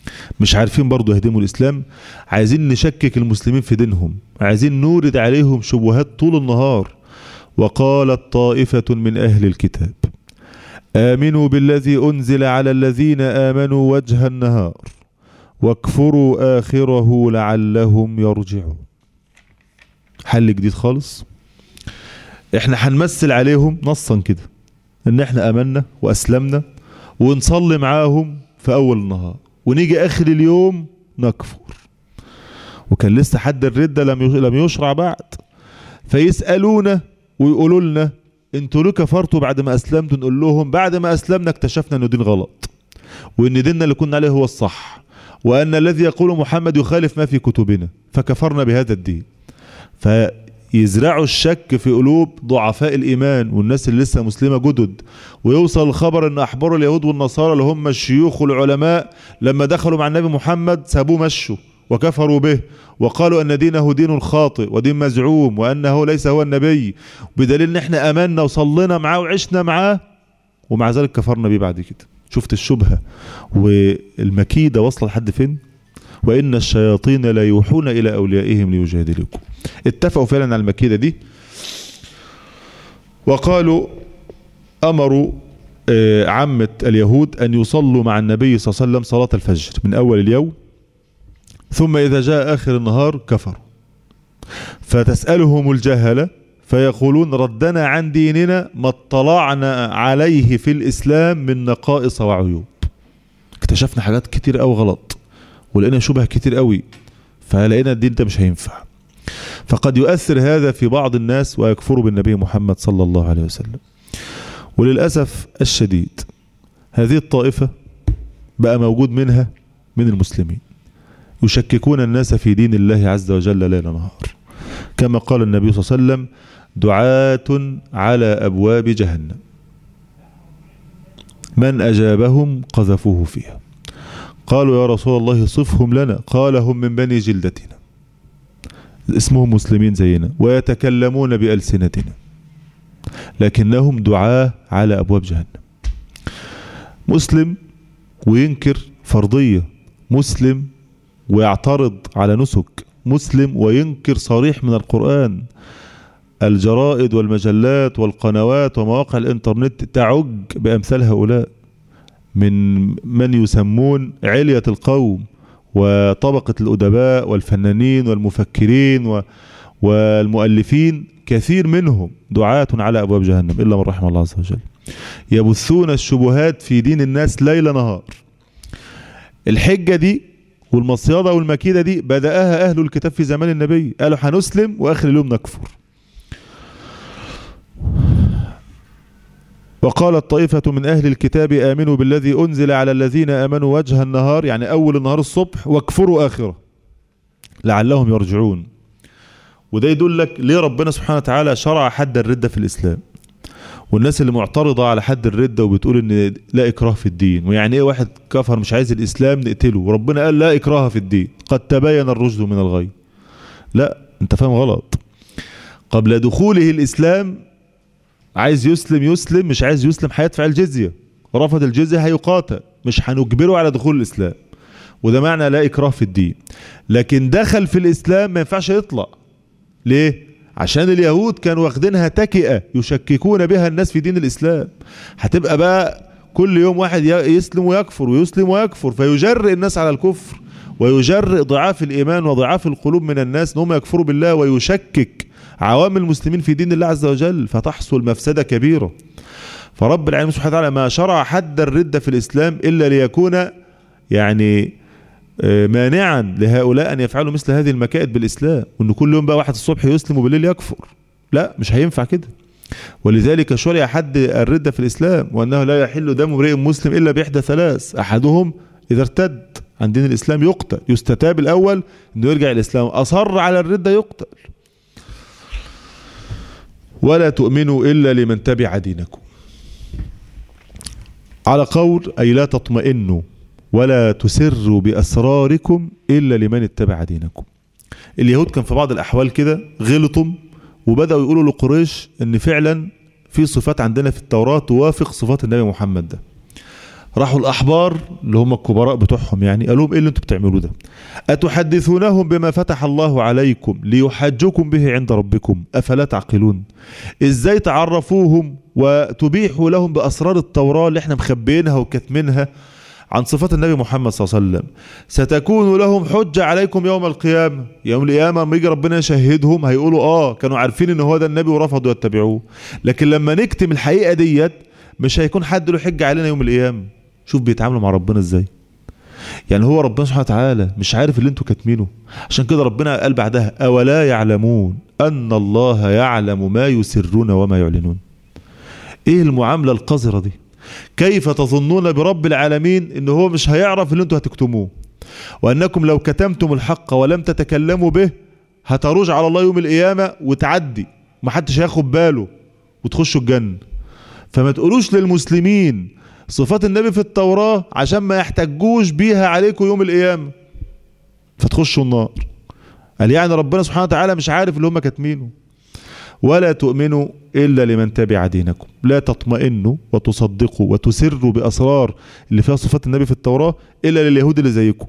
مش عارفين برضو يهدموا الإسلام عايزين نشكك المسلمين في دينهم عايزين نورد عليهم شبهات طول النهار وقالت طائفة من أهل الكتاب آمنوا بالذي أنزل على الذين آمنوا وجه النهار واكفروا آخره لعلهم يرجعون حل جديد خالص احنا هنمثل عليهم نصا كده ان احنا امنا واسلمنا ونصلي معاهم في اول النهار ونيجي اخر اليوم نكفر وكان لسه حد الردة لم لم يشرع بعد فيسألونا ويقولوا لنا انتوا ليه كفرتوا بعد ما اسلمتوا نقول لهم بعد ما اسلمنا اكتشفنا انه دين غلط وان ديننا اللي كنا عليه هو الصح وان الذي يقول محمد يخالف ما في كتبنا فكفرنا بهذا الدين فيزرعوا الشك في قلوب ضعفاء الايمان والناس اللي لسه مسلمه جدد ويوصل الخبر ان احبار اليهود والنصارى اللي هم الشيوخ والعلماء لما دخلوا مع النبي محمد سابوه مشوا وكفروا به وقالوا ان دينه دين خاطئ ودين مزعوم وانه ليس هو النبي بدليل ان احنا امنا وصلينا معاه وعشنا معاه ومع ذلك كفرنا بيه بعد كده شفت الشبهه والمكيده واصله لحد فين وان الشياطين لا يوحون الى اوليائهم ليجادلكم اتفقوا فعلا على المكيده دي وقالوا امروا آه، عامه اليهود ان يصلوا مع النبي صلى الله عليه وسلم صلاه الفجر من اول اليوم ثم إذا جاء آخر النهار كفروا فتسألهم الجهلة فيقولون ردنا عن ديننا ما اطلعنا عليه في الإسلام من نقائص وعيوب اكتشفنا حاجات كتير قوي غلط ولقينا شبه كتير قوي فلقينا الدين ده مش هينفع فقد يؤثر هذا في بعض الناس ويكفروا بالنبي محمد صلى الله عليه وسلم وللأسف الشديد هذه الطائفة بقى موجود منها من المسلمين يشككون الناس في دين الله عز وجل ليل نهار كما قال النبي صلى الله عليه وسلم دعاة على أبواب جهنم من أجابهم قذفوه فيها قالوا يا رسول الله صفهم لنا قال هم من بني جلدتنا اسمهم مسلمين زينا ويتكلمون بألسنتنا لكنهم دعاة على أبواب جهنم مسلم وينكر فرضية مسلم ويعترض على نسك مسلم وينكر صريح من القرآن الجرائد والمجلات والقنوات ومواقع الانترنت تعج بأمثال هؤلاء من من يسمون علية القوم وطبقة الأدباء والفنانين والمفكرين و والمؤلفين كثير منهم دعاة على أبواب جهنم إلا من رحم الله عز وجل يبثون الشبهات في دين الناس ليل نهار الحجة دي والمصيادة والمكيدة دي بدأها أهل الكتاب في زمان النبي قالوا هنسلم وآخر اليوم نكفر وقالت طائفة من أهل الكتاب آمنوا بالذي أنزل على الذين آمنوا وجه النهار يعني أول النهار الصبح واكفروا آخره لعلهم يرجعون وده يدلك ليه ربنا سبحانه وتعالى شرع حد الردة في الإسلام والناس اللي معترضة على حد الردة وبتقول ان لا اكراه في الدين ويعني ايه واحد كفر مش عايز الاسلام نقتله وربنا قال لا اكراه في الدين قد تبين الرشد من الغي لا انت فاهم غلط قبل دخوله الاسلام عايز يسلم يسلم مش عايز يسلم هيدفع الجزية رفض الجزية هيقاتل مش هنجبره على دخول الاسلام وده معنى لا اكراه في الدين لكن دخل في الاسلام ما ينفعش يطلع ليه عشان اليهود كانوا واخدينها تكئة يشككون بها الناس في دين الإسلام هتبقى بقى كل يوم واحد يسلم ويكفر ويسلم ويكفر فيجرئ الناس على الكفر ويجرئ ضعاف الإيمان وضعاف القلوب من الناس أنهم يكفروا بالله ويشكك عوام المسلمين في دين الله عز وجل فتحصل مفسدة كبيرة فرب العالمين سبحانه وتعالى ما شرع حد الردة في الإسلام إلا ليكون يعني مانعا لهؤلاء ان يفعلوا مثل هذه المكائد بالاسلام وان كل يوم بقى واحد الصبح يسلم وبالليل يكفر لا مش هينفع كده ولذلك شرع حد الردة في الإسلام وأنه لا يحل دم امرئ مسلم إلا بإحدى ثلاث أحدهم إذا ارتد عن دين الإسلام يقتل يستتاب الأول أنه يرجع الإسلام أصر على الردة يقتل ولا تؤمنوا إلا لمن تبع دينكم على قول أي لا تطمئنوا ولا تسروا بأسراركم إلا لمن اتبع دينكم اليهود كان في بعض الأحوال كده غلطوا وبدأوا يقولوا لقريش إن فعلا في صفات عندنا في التوراة توافق صفات النبي محمد ده راحوا الأحبار اللي هم الكبراء بتوعهم يعني قالوا لهم إيه اللي أنتوا بتعملوه ده أتحدثونهم بما فتح الله عليكم ليحجكم به عند ربكم أفلا تعقلون إزاي تعرفوهم وتبيحوا لهم بأسرار التوراة اللي احنا مخبينها وكتمينها عن صفات النبي محمد صلى الله عليه وسلم ستكون لهم حجة عليكم يوم القيامة يوم القيامة لما يجي ربنا يشهدهم هيقولوا اه كانوا عارفين ان هو ده النبي ورفضوا يتبعوه لكن لما نكتم الحقيقة ديت مش هيكون حد له حجة علينا يوم القيامة شوف بيتعاملوا مع ربنا ازاي يعني هو ربنا سبحانه وتعالى مش عارف اللي انتوا كاتمينه عشان كده ربنا قال بعدها اولا يعلمون ان الله يعلم ما يسرون وما يعلنون ايه المعاملة القذرة دي كيف تظنون برب العالمين ان هو مش هيعرف اللي انتوا هتكتموه وانكم لو كتمتم الحق ولم تتكلموا به هتروج على الله يوم القيامة وتعدي محدش هياخد باله وتخشوا الجنة فما تقولوش للمسلمين صفات النبي في التوراة عشان ما يحتجوش بيها عليكم يوم القيامة فتخشوا النار قال يعني ربنا سبحانه وتعالى مش عارف اللي هم كاتمينه ولا تؤمنوا إلا لمن تبع دينكم لا تطمئنوا وتصدقوا وتسروا بأسرار اللي فيها صفات النبي في التوراة إلا لليهود اللي زيكم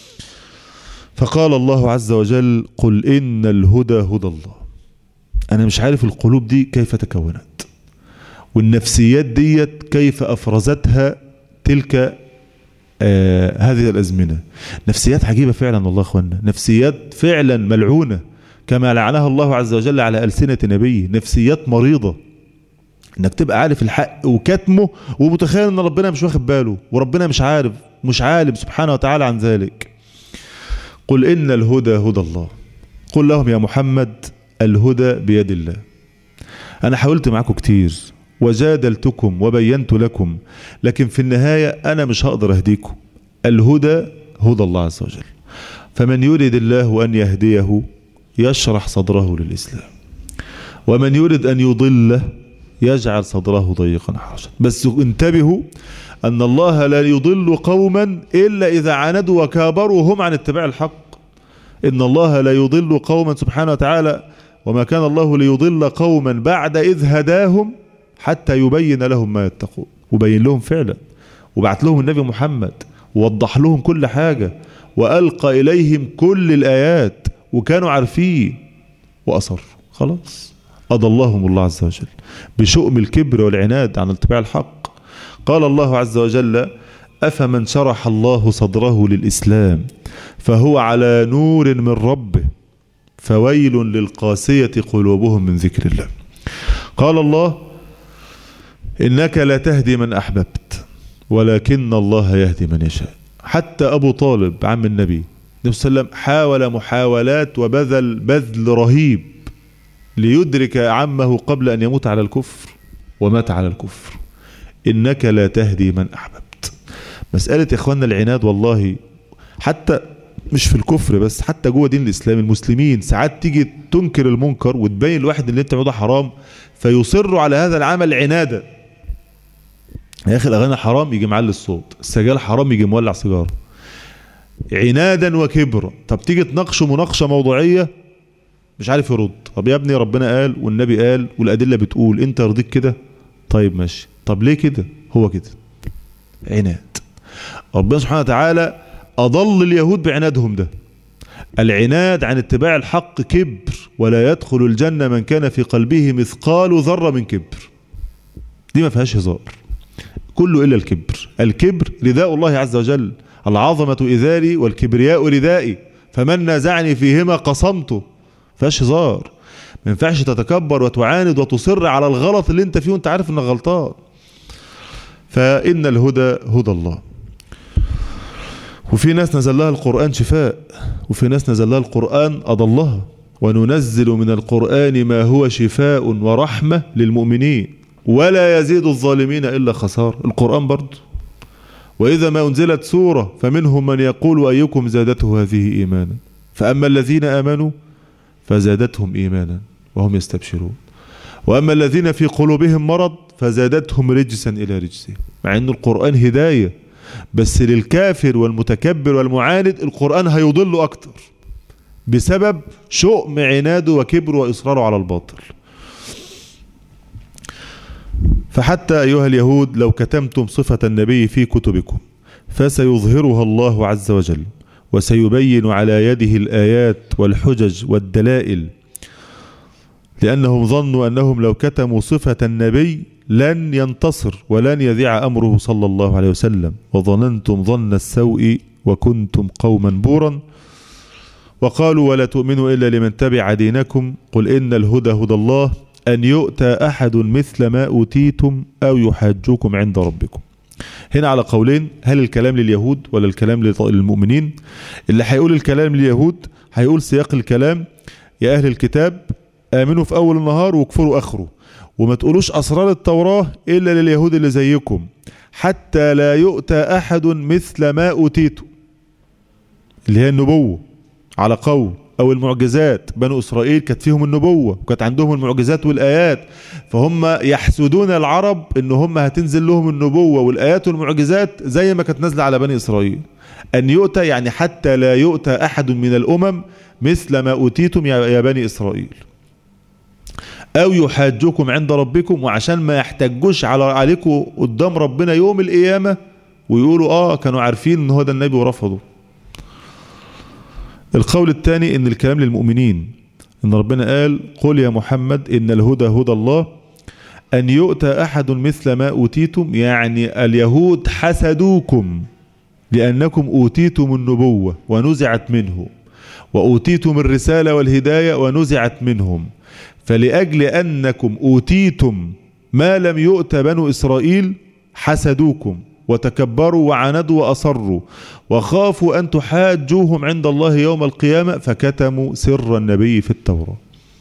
فقال الله عز وجل قل إن الهدى هدى الله أنا مش عارف القلوب دي كيف تكونت والنفسيات ديت كيف أفرزتها تلك آه هذه الأزمنة نفسيات عجيبة فعلا والله أخوانا نفسيات فعلا ملعونة كما لعنها الله عز وجل على ألسنة نبيه نفسيات مريضة انك تبقى عارف الحق وكتمه ومتخيل ان ربنا مش واخد باله وربنا مش عارف مش عالم سبحانه وتعالى عن ذلك قل ان الهدى هدى الله قل لهم يا محمد الهدى بيد الله انا حاولت معاكم كتير وجادلتكم وبينت لكم لكن في النهاية انا مش هقدر اهديكم الهدى هدى الله عز وجل فمن يريد الله ان يهديه يشرح صدره للإسلام ومن يريد أن يضله يجعل صدره ضيقا حرجا بس انتبهوا أن الله لا يضل قوما إلا إذا عاندوا وكابروا هم عن اتباع الحق إن الله لا يضل قوما سبحانه وتعالى وما كان الله ليضل قوما بعد إذ هداهم حتى يبين لهم ما يتقون وبين لهم فعلا وبعت لهم النبي محمد ووضح لهم كل حاجة وألقى إليهم كل الآيات وكانوا عارفين وأصروا خلاص أضلهم الله عز وجل بشؤم الكبر والعناد عن اتباع الحق قال الله عز وجل أفمن شرح الله صدره للإسلام فهو على نور من ربه فويل للقاسية قلوبهم من ذكر الله قال الله إنك لا تهدي من أحببت ولكن الله يهدي من يشاء حتى أبو طالب عم النبي النبي صلى الله عليه وسلم حاول محاولات وبذل بذل رهيب ليدرك عمه قبل أن يموت على الكفر ومات على الكفر إنك لا تهدي من أحببت مسألة يا إخواننا العناد والله حتى مش في الكفر بس حتى جوه دين الإسلام المسلمين ساعات تيجي تنكر المنكر وتبين الواحد اللي انت ده حرام فيصر على هذا العمل عنادا يا أخي الأغاني حرام يجي معلي الصوت السجال حرام يجي مولع سيجاره عنادا وكبرا طب تيجي تناقشه مناقشة موضوعية مش عارف يرد طب يا ابني ربنا قال والنبي قال والأدلة بتقول انت يرضيك كده طيب ماشي طب ليه كده هو كده عناد ربنا سبحانه وتعالى أضل اليهود بعنادهم ده العناد عن اتباع الحق كبر ولا يدخل الجنة من كان في قلبه مثقال ذرة من كبر دي ما فيهاش هزار كله إلا الكبر الكبر رداء الله عز وجل العظمة إذاري والكبرياء ردائي فمن نازعني فيهما قصمته فاش هزار ما ينفعش تتكبر وتعاند وتصر على الغلط اللي انت فيه وانت عارف انك غلطان فإن الهدى هدى الله وفي ناس نزل لها القرآن شفاء وفي ناس نزل لها القرآن أضلها وننزل من القرآن ما هو شفاء ورحمة للمؤمنين ولا يزيد الظالمين إلا خسار القرآن برضه وإذا ما أنزلت سورة فمنهم من يقول أيكم زادته هذه إيمانا فأما الذين آمنوا فزادتهم إيمانا وهم يستبشرون وأما الذين في قلوبهم مرض فزادتهم رجسا إلى رجسهم مع أن القرآن هداية بس للكافر والمتكبر والمعاند القرآن هيضل أكتر بسبب شؤم عناده وكبره وإصراره على الباطل فحتى أيها اليهود لو كتمتم صفة النبي في كتبكم فسيظهرها الله عز وجل وسيبين على يده الآيات والحجج والدلائل لأنهم ظنوا أنهم لو كتموا صفة النبي لن ينتصر ولن يذيع أمره صلى الله عليه وسلم وظننتم ظن السوء وكنتم قوما بورا وقالوا ولا تؤمنوا إلا لمن تبع دينكم قل إن الهدى هدى الله أن يؤتى أحد مثل ما أوتيتم أو يحاجوكم عند ربكم هنا على قولين هل الكلام لليهود ولا الكلام للمؤمنين اللي هيقول الكلام لليهود هيقول سياق الكلام يا أهل الكتاب آمنوا في أول النهار واكفروا آخره وما تقولوش أسرار التوراة إلا لليهود اللي زيكم حتى لا يؤتى أحد مثل ما أوتيتم اللي هي النبوة على قول او المعجزات بنو اسرائيل كانت فيهم النبوه وكانت عندهم المعجزات والايات فهم يحسدون العرب ان هم هتنزل لهم النبوه والايات والمعجزات زي ما كانت نازله على بني اسرائيل ان يؤتى يعني حتى لا يؤتى احد من الامم مثل ما اوتيتم يا بني اسرائيل او يحاجوكم عند ربكم وعشان ما يحتجوش على عليكم قدام ربنا يوم القيامه ويقولوا اه كانوا عارفين ان هو ده النبي ورفضوا القول الثاني ان الكلام للمؤمنين ان ربنا قال قل يا محمد ان الهدى هدى الله ان يؤتى احد مثل ما اوتيتم يعني اليهود حسدوكم لانكم اوتيتم النبوه ونزعت منه واوتيتم الرساله والهدايه ونزعت منهم فلاجل انكم اوتيتم ما لم يؤت بنو اسرائيل حسدوكم وتكبروا وعندوا وأصروا وخافوا أن تحاجوهم عند الله يوم القيامة فكتموا سر النبي في التوراة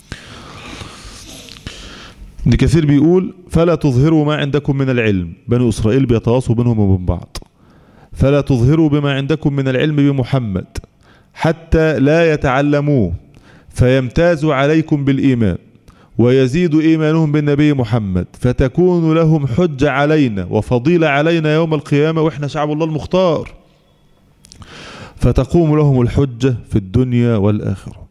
ابن كثير بيقول فلا تظهروا ما عندكم من العلم بنو إسرائيل بيتواصوا بينهم وبين بعض فلا تظهروا بما عندكم من العلم بمحمد حتى لا يتعلموه فيمتازوا عليكم بالإيمان ويزيد إيمانهم بالنبي محمد فتكون لهم حجة علينا وفضيلة علينا يوم القيامة وإحنا شعب الله المختار فتقوم لهم الحجة في الدنيا والآخرة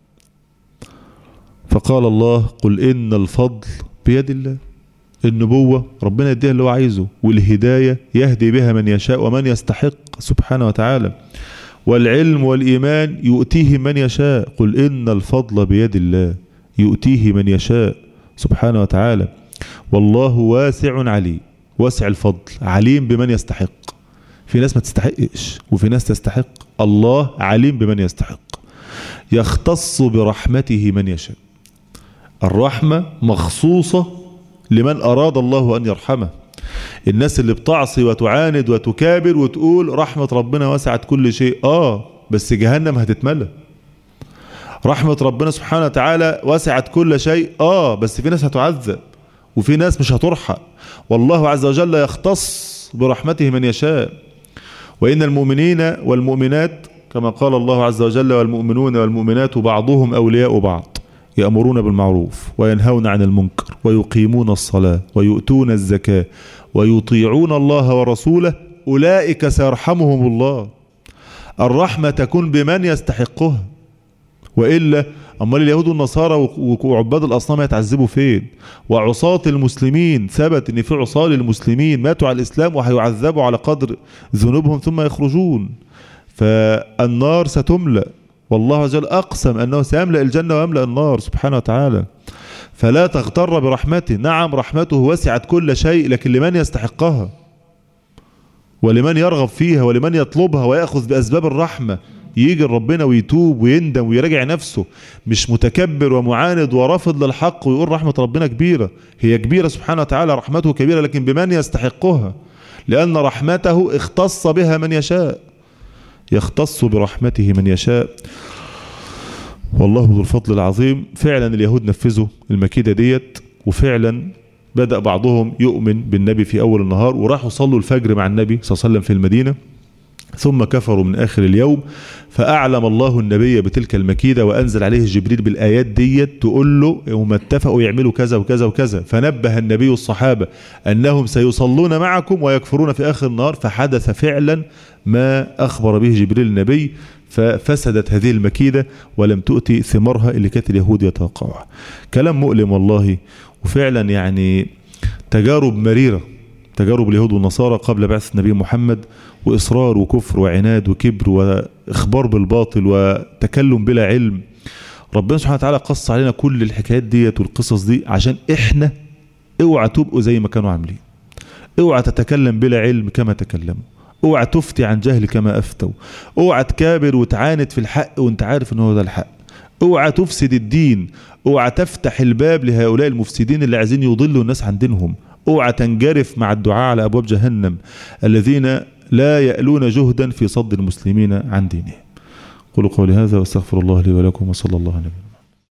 فقال الله قل إن الفضل بيد الله النبوة ربنا يديها اللي هو عايزه والهداية يهدي بها من يشاء ومن يستحق سبحانه وتعالى والعلم والإيمان يؤتيه من يشاء قل إن الفضل بيد الله يؤتيه من يشاء سبحانه وتعالى والله واسع عليم واسع الفضل عليم بمن يستحق في ناس ما تستحقش وفي ناس تستحق الله عليم بمن يستحق يختص برحمته من يشاء الرحمة مخصوصة لمن أراد الله أن يرحمه الناس اللي بتعصي وتعاند وتكابر وتقول رحمة ربنا وسعت كل شيء آه بس جهنم هتتملى رحمة ربنا سبحانه وتعالى وسعت كل شيء اه بس في ناس هتعذب وفي ناس مش هترحم والله عز وجل يختص برحمته من يشاء وإن المؤمنين والمؤمنات كما قال الله عز وجل والمؤمنون والمؤمنات بعضهم أولياء بعض يأمرون بالمعروف وينهون عن المنكر ويقيمون الصلاة ويؤتون الزكاة ويطيعون الله ورسوله أولئك سيرحمهم الله الرحمة تكون بمن يستحقها وإلا أمال اليهود والنصارى وعباد الأصنام يتعذبوا فين وعصاة المسلمين ثبت أن في عصاة للمسلمين ماتوا على الإسلام وهيعذبوا على قدر ذنوبهم ثم يخرجون فالنار ستملأ والله عز وجل أقسم أنه سيملأ الجنة ويملأ النار سبحانه وتعالى فلا تغتر برحمته نعم رحمته وسعت كل شيء لكن لمن يستحقها ولمن يرغب فيها ولمن يطلبها ويأخذ بأسباب الرحمة يجي ربنا ويتوب ويندم ويراجع نفسه مش متكبر ومعاند ورافض للحق ويقول رحمة ربنا كبيرة هي كبيرة سبحانه وتعالى رحمته كبيرة لكن بمن يستحقها لأن رحمته اختص بها من يشاء يختص برحمته من يشاء والله ذو الفضل العظيم فعلا اليهود نفذوا المكيدة ديت وفعلا بدأ بعضهم يؤمن بالنبي في أول النهار وراحوا صلوا الفجر مع النبي صلى الله عليه وسلم في المدينة ثم كفروا من آخر اليوم فأعلم الله النبي بتلك المكيدة وأنزل عليه جبريل بالآيات ديت تقول له هم اتفقوا يعملوا كذا وكذا وكذا فنبه النبي الصحابة أنهم سيصلون معكم ويكفرون في آخر النهار فحدث فعلا ما أخبر به جبريل النبي ففسدت هذه المكيدة ولم تؤتي ثمارها اللي كانت اليهود يتوقعها كلام مؤلم والله وفعلا يعني تجارب مريرة تجارب اليهود والنصارى قبل بعث النبي محمد وإصرار وكفر وعناد وكبر وإخبار بالباطل وتكلم بلا علم ربنا سبحانه وتعالى قص علينا كل الحكايات ديت والقصص دي عشان احنا اوعى تبقوا زي ما كانوا عاملين اوعى تتكلم بلا علم كما تكلموا اوعى تفتي عن جهل كما افتوا اوعى تكابر وتعاند في الحق وانت عارف ان هو ده الحق اوعى تفسد الدين اوعى تفتح الباب لهؤلاء المفسدين اللي عايزين يضلوا الناس عن دينهم اوعى تنجرف مع الدعاء على ابواب جهنم الذين لا يألون جهدا في صد المسلمين عن دينهم قولوا قولي هذا واستغفر الله لي ولكم وصلى الله عليه وسلم